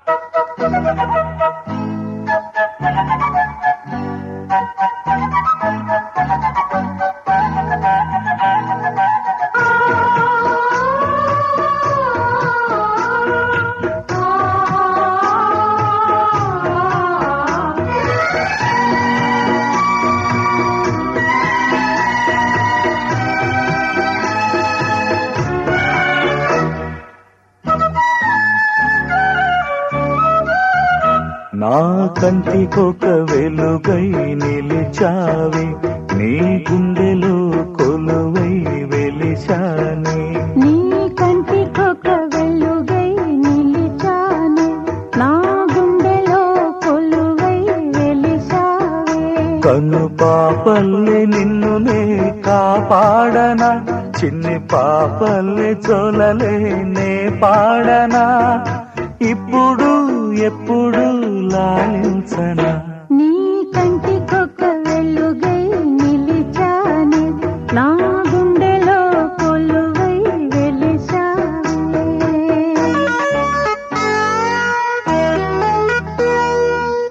నా కంటికొక వెలుగై నిలిచావి నీ గుండెలో కొలువై వెలిశానే నీ కంటికొక వెలుగై నిలిచాను నా గుండెలో కొలువై వెలిసావే కను పాపల్లె నిన్ను నే కాపాడనా చిన్ని పాపల్లె చోలలే నే పాడనా ఇప్పుడు ఎప్పుడు లాలించనా నీ కంటికొక వెలుగై నిలిచాను నా గుండెలో కొలువై వెలిసావే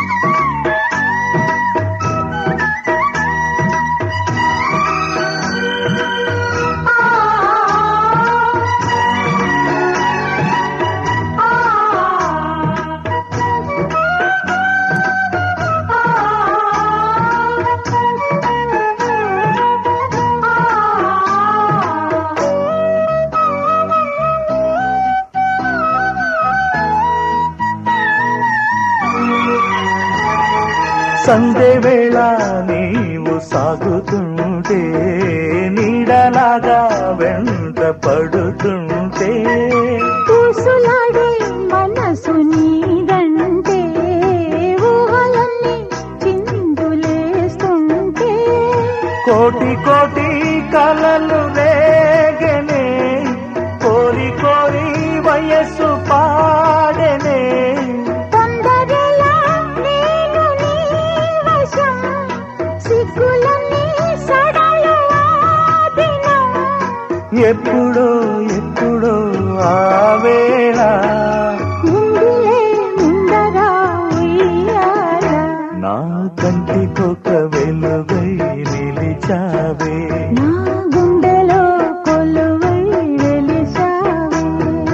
సంధ్య వేళ నీవు సాగుతుంటే నీడలాగా వెంట పడుతుంటే పూసులాడే మనసు నీదంటే ఊహలన్నీ చిందులేస్తుంటే కోటి కోటి కలలు రేగనే కోరి కోరి వయస్సు పాడనే తొందరలా నేను నీ వశం సిగ్గులన్నీ సడలు ఆపినా ఎప్పుడో ఎప్పుడో ఆ వేళ ముందులే ముందరా ఉయ్యాల నా కంటికొక వెలుగై నిలిచావే నా గుండెలో కొలువై వెలిసావే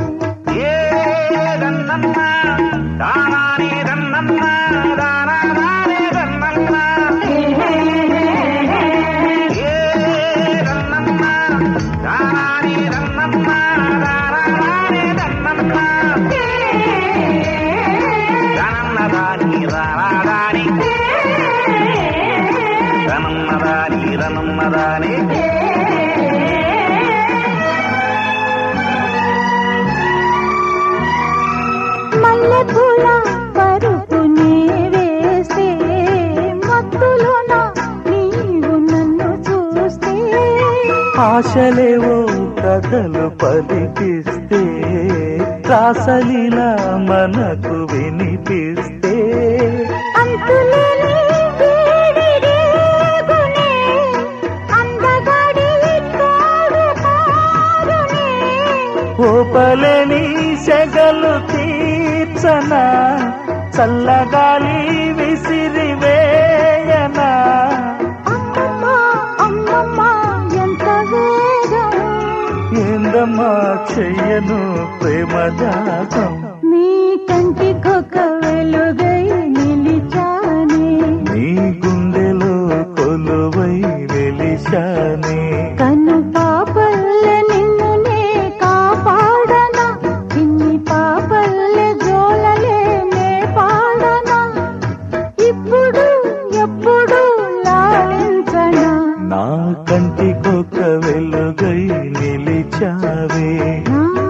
మల్లెపూల పరుపునే వేస్తే మత్తులోన నీవు నన్ను చూస్తే ఆశలేవో కథలు పలికిస్తే రాసలీలా మనకు వినిపిస్తే అంతులేని వేడి రేగునే, అందగాడి తోడు కారునే. ఓపలేని సెగలు తీర్చన చల్లగాలి విసిరి వేయనా అమ్మమ్మ, అమ్మమ్మ, ఎంత వేగం. ఏందమ్మా చెయ్యను ప్రేమ జాతం నీ కంటికొక వెలుగై నిలిచానే నీ గుండెలో కొలువై వెలిశానే కను పాపల్లె నిన్ను నే కాపాడనా ఇన్ని పాపల్లె జోలలే నే పాడనా ఇప్పుడు ఎప్పుడు లాలించనా నా కంటికొక వెలుగై నిలిచావే నా